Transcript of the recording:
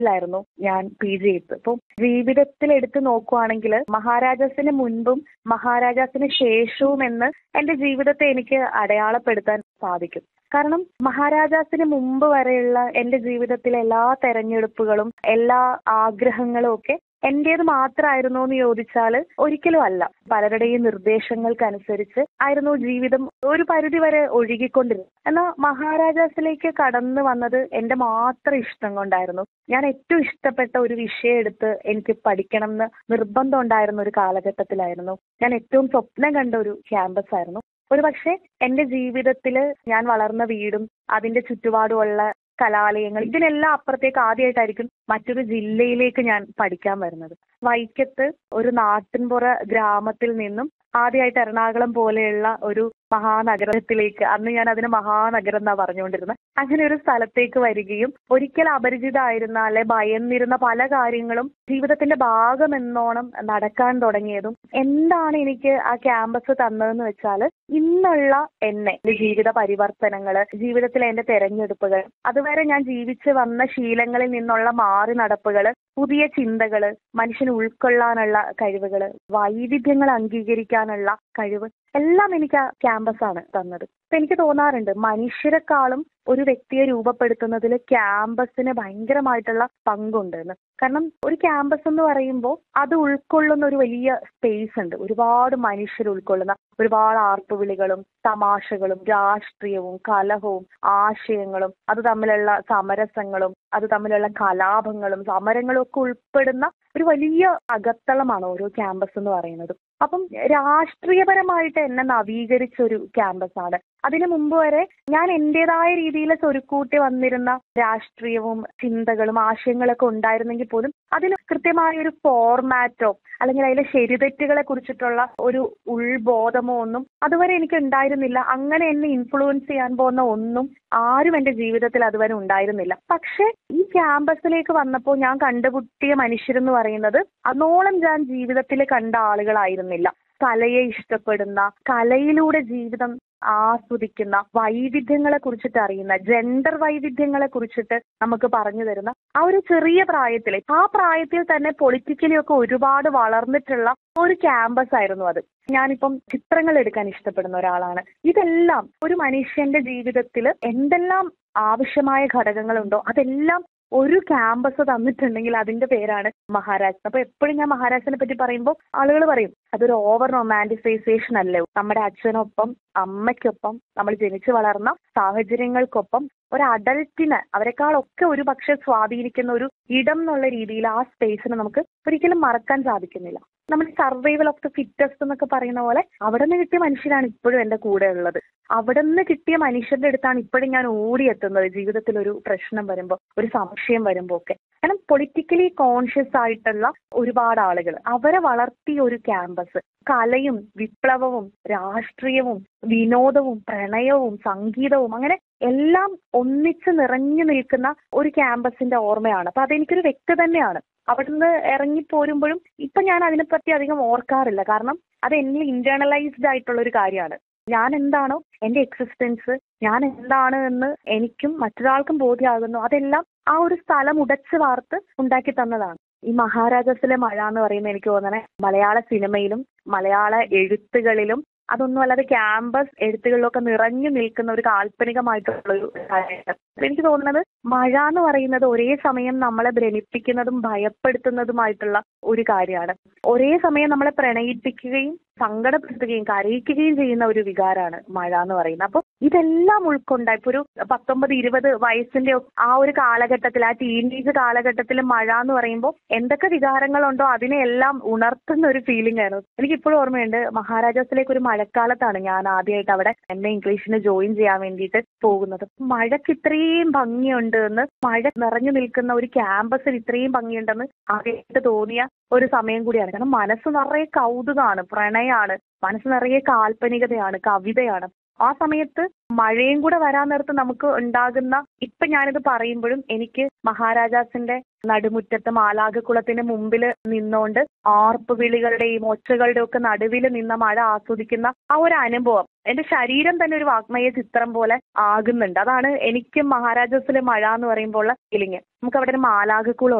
ലായിരുന്നു ഞാൻ P G ചെയ്തത് അപ്പോൾ ജീവിതത്തിൽ എടുത്ത് നോക്കുവാണെങ്കിൽ മഹാരാജാസിന് മുൻപും മഹാരാജാസിന് ശേഷവും എന്ന് എന്റെ ജീവിതത്തെ എനിക്ക് അടയാളപ്പെടുത്താൻ സാധിക്കും കാരണം മഹാരാജാസിന് മുമ്പ് വരെയുള്ള എന്റെ ജീവിതത്തിലെ എല്ലാ തെരഞ്ഞെടുപ്പുകളും എല്ലാ ആഗ്രഹങ്ങളും ഒക്കെ എന്റേത് മാത്രമായിരുന്നു എന്ന് ചോദിച്ചാൽ ഒരിക്കലും അല്ല പലരുടെയും നിർദ്ദേശങ്ങൾക്കനുസരിച്ച് ആയിരുന്നു ജീവിതം ഒരു പരിധി വരെ ഒഴുകിക്കൊണ്ടിരുന്നത് എന്നാൽ മഹാരാജാസിലേക്ക് കടന്നു വന്നത് എന്റെ മാത്രം ഇഷ്ടം കൊണ്ടായിരുന്നു ഞാൻ ഏറ്റവും ഇഷ്ടപ്പെട്ട ഒരു വിഷയം എടുത്ത് എനിക്ക് പഠിക്കണം എന്ന് നിർബന്ധം ഉണ്ടായിരുന്ന ഒരു കാലഘട്ടത്തിലായിരുന്നു ഞാൻ ഏറ്റവും സ്വപ്നം കണ്ട ഒരു ക്യാമ്പസ് ആയിരുന്നു ഒരു പക്ഷേ എന്റെ ജീവിതത്തിൽ ഞാൻ വളർന്ന വീടും അതിന്റെ ചുറ്റുപാടുമുള്ള കലാലയങ്ങൾ ഇതിനെല്ലാം അപ്പുറത്തേക്ക് ആദ്യമായിട്ടായിരിക്കും മറ്റൊരു ജില്ലയിലേക്ക് ഞാൻ പഠിക്കാൻ വരുന്നത് വൈക്കത്ത് ഒരു നാട്ടിൻപുറ ഗ്രാമത്തിൽ നിന്നും ആദ്യമായിട്ട് എറണാകുളം പോലെയുള്ള ഒരു മഹാനഗരത്തിലേക്ക് അന്ന് ഞാൻ അതിന് മഹാനഗരം എന്നാ പറഞ്ഞുകൊണ്ടിരുന്നത് അങ്ങനെ ഒരു സ്ഥലത്തേക്ക് വരികയും ഒരിക്കൽ അപരിചിതമായിരുന്ന അല്ലെ ഭയന്നിരുന്ന പല കാര്യങ്ങളും ജീവിതത്തിന്റെ ഭാഗമെന്നോണം നടക്കാൻ തുടങ്ങിയതും എന്താണ് എനിക്ക് ആ ക്യാമ്പസ് തന്നതെന്ന് വെച്ചാൽ ഇന്നുള്ള എന്നെ എന്റെ ജീവിത പരിവർത്തനങ്ങള് ജീവിതത്തിലെ എന്റെ തെരഞ്ഞെടുപ്പുകൾ അതുവരെ ഞാൻ ജീവിച്ച് വന്ന ശീലങ്ങളിൽ നിന്നുള്ള മാറി നടപ്പുകള് പുതിയ ചിന്തകള് മനുഷ്യന് ഉൾക്കൊള്ളാനുള്ള കഴിവുകള് വൈവിധ്യങ്ങൾ അംഗീകരിക്കാനുള്ള കഴിവ് എല്ലാം എനിക്ക് ആ ക്യാമ്പസ് ആണ് തന്നത് അപ്പൊ എനിക്ക് തോന്നാറുണ്ട് മനുഷ്യരെക്കാളും ഒരു വ്യക്തിയെ രൂപപ്പെടുത്തുന്നതിൽ ക്യാമ്പസിന് ഭയങ്കരമായിട്ടുള്ള പങ്കുണ്ട് എന്ന് കാരണം ഒരു ക്യാമ്പസ് എന്ന് പറയുമ്പോൾ അത് ഉൾക്കൊള്ളുന്ന ഒരു വലിയ സ്പേസ് ഉണ്ട് ഒരുപാട് മനുഷ്യർ ഉൾക്കൊള്ളുന്ന ഒരുപാട് ആർപ്പുവിളികളും തമാശകളും രാഷ്ട്രീയവും കലഹവും ആശയങ്ങളും അത് തമ്മിലുള്ള സമരസങ്ങളും അത് തമ്മിലുള്ള കലാപങ്ങളും സമരങ്ങളും ഒക്കെ ഉൾപ്പെടുന്ന ഒരു വലിയ അകത്തളമാണ് ഓരോ ക്യാമ്പസ് എന്ന് പറയുന്നത് അപ്പം രാഷ്ട്രീയപരമായിട്ട് എന്നെ നവീകരിച്ച ഒരു ക്യാമ്പസ് ആണ് അതിനു മുമ്പ് വരെ ഞാൻ എന്റേതായ രീതിയിൽ സ്വരുക്കൂട്ടി വന്നിരുന്ന രാഷ്ട്രീയവും ചിന്തകളും ആശയങ്ങളൊക്കെ ഉണ്ടായിരുന്നെങ്കിൽ പോലും അതിന് കൃത്യമായ ഒരു ഫോർമാറ്റോ അല്ലെങ്കിൽ അതിലെ ശരിതെറ്റുകളെ കുറിച്ചിട്ടുള്ള ഒരു ഉൾബോധമോ ഒന്നും അതുവരെ എനിക്ക് ഉണ്ടായിരുന്നില്ല അങ്ങനെ എന്നെ ഇൻഫ്ലുവൻസ് ചെയ്യാൻ പോകുന്ന ഒന്നും ആരും എന്റെ ജീവിതത്തിൽ അതുവരെ ഉണ്ടായിരുന്നില്ല പക്ഷെ ഈ ക്യാമ്പസിലേക്ക് വന്നപ്പോൾ ഞാൻ കണ്ടുമുട്ടിയ മനുഷ്യരെന്ന് പറയുന്നത് അന്നോളം ഞാൻ ജീവിതത്തിൽ കണ്ട ആളുകളായിരുന്നില്ല കലയെ ഇഷ്ടപ്പെടുന്ന കലയിലൂടെ ജീവിതം ആസ്വദിക്കുന്ന വൈവിധ്യങ്ങളെ കുറിച്ചിട്ട് അറിയുന്ന ജെൻഡർ വൈവിധ്യങ്ങളെ കുറിച്ചിട്ട് നമുക്ക് പറഞ്ഞു തരുന്ന ആ ഒരു ചെറിയ പ്രായത്തിൽ ആ പ്രായത്തിൽ തന്നെ പൊളിറ്റിക്കലി ഒക്കെ ഒരുപാട് വളർന്നിട്ടുള്ള ഒരു ക്യാമ്പസ് ആയിരുന്നു അത് ഞാനിപ്പം ചിത്രങ്ങൾ എടുക്കാൻ ഇഷ്ടപ്പെടുന്ന ഒരാളാണ് ഇതെല്ലാം ഒരു മനുഷ്യന്റെ ജീവിതത്തിൽ എന്തെല്ലാം ആവശ്യമായ ഘടകങ്ങളുണ്ടോ അതെല്ലാം ഒരു ക്യാമ്പസ് തന്നിട്ടുണ്ടെങ്കിൽ അതിന്റെ പേരാണ് മഹാരാജ് അപ്പൊ എപ്പോഴും ഞാൻ മഹാരാജിനെ പറ്റി പറയുമ്പോൾ ആളുകൾ പറയും അതൊരു ഓവർ റൊമാൻറ്റിസൈസേഷൻ അല്ലേ നമ്മുടെ അച്ഛനൊപ്പം അമ്മയ്ക്കൊപ്പം നമ്മൾ ജനിച്ചു വളർന്ന സാഹചര്യങ്ങൾക്കൊപ്പം ഒരു അഡൽറ്റിന് അവരെക്കാളൊക്കെ ഒരു പക്ഷെ സ്വാധീനിക്കുന്ന ഒരു ഇടം എന്നുള്ള രീതിയിൽ ആ സ്പേസിനെ നമുക്ക് ഒരിക്കലും മറക്കാൻ സാധിക്കുന്നില്ല നമ്മൾ സർവൈവൽ ഓഫ് ദ ഫിറ്റസ്റ്റ് എന്നൊക്കെ പറയുന്ന പോലെ അവിടെ നിന്ന് കിട്ടിയ മനുഷ്യരാണ് ഇപ്പോഴും എൻ്റെ കൂടെ ഉള്ളത് അവിടെ നിന്ന് കിട്ടിയ മനുഷ്യരുടെ അടുത്താണ് ഇപ്പോഴും ഞാൻ ഓടിയെത്തുന്നത് ജീവിതത്തിൽ ഒരു പ്രശ്നം വരുമ്പോൾ ഒരു സംശയം വരുമ്പോൾ ഒക്കെ കാരണം പൊളിറ്റിക്കലി കോൺഷ്യസ് ആയിട്ടുള്ള ഒരുപാട് ആളുകൾ അവരെ വളർത്തിയ ഒരു ക്യാമ്പസ് കലയും വിപ്ലവവും രാഷ്ട്രീയവും വിനോദവും പ്രണയവും സംഗീതവും അങ്ങനെ എല്ലാം ഒന്നിച്ച് നിറഞ്ഞു നിൽക്കുന്ന ഒരു ക്യാമ്പസിന്റെ ഓർമ്മയാണ് അപ്പൊ അതെനിക്കൊരു വ്യക്തി തന്നെയാണ് അവിടുന്ന് ഇറങ്ങി പോരുമ്പോഴും ഇപ്പൊ ഞാൻ അതിനെപ്പറ്റി അധികം ഓർക്കാറില്ല കാരണം അത് എന്നിൽ ഇന്റേണലൈസ്ഡ് ആയിട്ടുള്ള ഒരു കാര്യമാണ് ഞാൻ എന്താണോ എന്റെ എക്സിസ്റ്റൻസ് ഞാൻ എന്താണ് എന്ന് എനിക്കും മറ്റൊരാൾക്കും ബോധ്യമാകുന്നു അതെല്ലാം ആ ഒരു സ്ഥലം ഉടച്ചു വാർത്ത് ഉണ്ടാക്കി തന്നതാണ് ഈ മഹാരാജാസിലെ മഴ എന്ന് പറയുന്നത് എനിക്ക് തോന്നണേ മലയാള സിനിമയിലും മലയാള എഴുത്തുകളിലും അതൊന്നും അല്ലാതെ ക്യാമ്പസ് എഴുത്തുകളിലൊക്കെ നിറഞ്ഞു നിൽക്കുന്ന ഒരു കാൽപ്പനികമായിട്ടുള്ള ഒരു കാര്യമാണ് എനിക്ക് തോന്നുന്നത് മഴ എന്ന് പറയുന്നത് ഒരേ സമയം നമ്മളെ ഭ്രമിപ്പിക്കുന്നതും ഭയപ്പെടുത്തുന്നതുമായിട്ടുള്ള ഒരു കാര്യമാണ് ഒരേ സമയം നമ്മളെ പ്രണയിപ്പിക്കുകയും സങ്കടപ്പെടുത്തുകയും കരയിക്കുകയും ചെയ്യുന്ന ഒരു വികാരമാണ് മഴ എന്ന് പറയുന്നത് അപ്പോൾ ഇതെല്ലാം ഉൾക്കൊണ്ട ഇപ്പൊ ഒരു പത്തൊമ്പത് ഇരുപത് വയസ്സിന്റെ ആ ഒരു കാലഘട്ടത്തിൽ ആ ടീനേജ് കാലഘട്ടത്തിൽ മഴ എന്ന് പറയുമ്പോൾ എന്തൊക്കെ വികാരങ്ങളുണ്ടോ അതിനെ എല്ലാം ഉണർത്തുന്ന ഒരു ഫീലിംഗ് ആയിരുന്നു എനിക്ക് ഇപ്പോഴും ഓർമ്മയുണ്ട് മഹാരാജാസിലേക്ക് ഒരു മഴക്കാലത്താണ് ഞാൻ ആദ്യമായിട്ട് അവിടെ എന്നെ ഇംഗ്ലീഷിന് ജോയിൻ ചെയ്യാൻ വേണ്ടിയിട്ട് പോകുന്നത് മഴയ്ക്ക് ഇത്രയും ഭംഗിയുണ്ട് എന്ന് മഴ നിറഞ്ഞു നിൽക്കുന്ന ഒരു ക്യാമ്പസിൽ ഇത്രയും ഭംഗിയുണ്ടെന്ന് ആദ്യമായിട്ട് തോന്നിയ ഒരു സമയം കൂടിയാണ് കാരണം മനസ്സ് നിറയെ കൗതുകമാണ് പ്രണയമാണ് മനസ്സ് നിറയെ കാൽപ്പനികതയാണ് കവിതയാണ് ആ സമയത്ത് മഴയും കൂടെ വരാൻ നേരത്ത് നമുക്ക് ഉണ്ടാകുന്ന ഇപ്പൊ ഞാനിത് പറയുമ്പോഴും എനിക്ക് മഹാരാജാസിന്റെ നടുമുറ്റത്ത് മാലാഖക്കുളത്തിന് മുമ്പിൽ നിന്നുകൊണ്ട് ആർപ്പ് വിളികളുടെയും ഒച്ചകളുടെയും ഒക്കെ നടുവിൽ നിന്ന മഴ ആസ്വദിക്കുന്ന ആ ഒരു അനുഭവം എന്റെ ശരീരം തന്നെ ഒരു വാഗ്മയ ചിത്രം പോലെ ആകുന്നുണ്ട് അതാണ് എനിക്ക് മഹാരാജാസിലെ മഴ എന്ന് പറയുമ്പോൾ ഉള്ള ഫീലിംഗ് നമുക്ക് അവിടെ ഒരു മാലാഖക്കുളം